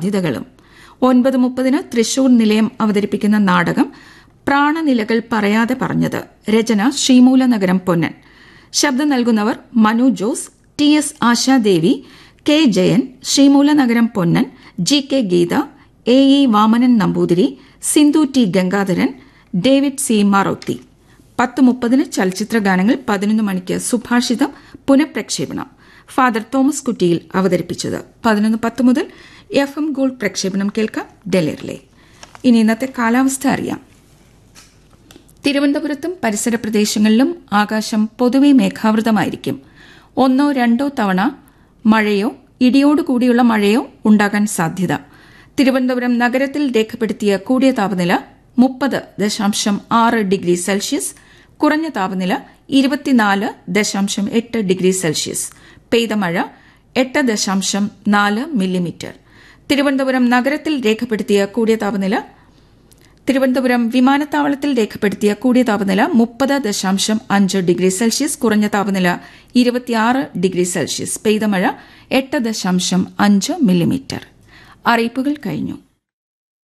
സാധ്യതകളും ഒൻപത് മുപ്പതിന് തൃശൂർ നിലയം അവതരിപ്പിക്കുന്ന നാടകം പ്രാണനിലകൾ പറയാതെ പറഞ്ഞത് രചന ശ്രീമൂലനഗരം പൊന്നൻ ശബ്ദം നൽകുന്നവർ Manu Jose T S Ashadevi K Jayan Sreemoolanagaram Ponnan G K Geetha A E Vamanan Namboothiri Sindhu T Gangadharan David C Marothi പത്ത് മുപ്പതിന് ചലച്ചിത്ര ഗാനങ്ങൾ പതിനൊന്ന് മണിക്ക് സുഭാഷിതം പുനഃപ്രക്ഷേപണം ഫാദർ തോമസ് കുറ്റിയിൽ അവതരിപ്പിച്ചത് പതിനൊന്ന് പത്ത് മുതൽ എഫ് എം ഗോൾഡ് പ്രക്ഷേപണം കേൾക്കാം ഡെലിറിലെ ഇനി ഇന്നത്തെ കാലാവസ്ഥ അറിയാം തിരുവനന്തപുരത്തും പരിസര പ്രദേശങ്ങളിലും ആകാശം പൊതുവെ മേഘാവൃതമായിരിക്കും ഒന്നോ രണ്ടോ തവണ മഴയോ ഇടിയോടുകൂടിയുള്ള മഴയോ ഉണ്ടാകാൻ സാധ്യത തിരുവനന്തപുരം നഗരത്തിൽ രേഖപ്പെടുത്തിയ കൂടിയ താപനില മുപ്പത് ദശാംശം ആറ് ഡിഗ്രി സെൽഷ്യസ് കുറഞ്ഞ താപനില ഇരുപത്തിനാല് ദശാംശം എട്ട് ഡിഗ്രി സെൽഷ്യസ് പെയ്ത മഴ എട്ട് ദശാംശം നാല് മില്ലിമീറ്റർ തിരുവനന്തപുരം നഗരത്തിൽ രേഖപ്പെടുത്തിയ കൂടിയ താപനില തിരുവനന്തപുരം വിമാനത്താവളത്തിൽ രേഖപ്പെടുത്തിയ കൂടിയ താപനില മുപ്പത് ദശാംശം അഞ്ച് ഡിഗ്രി സെൽഷ്യസ് കുറഞ്ഞ താപനില ഇരുപത്തിയാറ് ഡിഗ്രി സെൽഷ്യസ് പെയ്ത മഴ എട്ട് ദശാംശം അഞ്ച് മില്ലിമീറ്റർ അറിയിപ്പുകൾ കഴിഞ്ഞു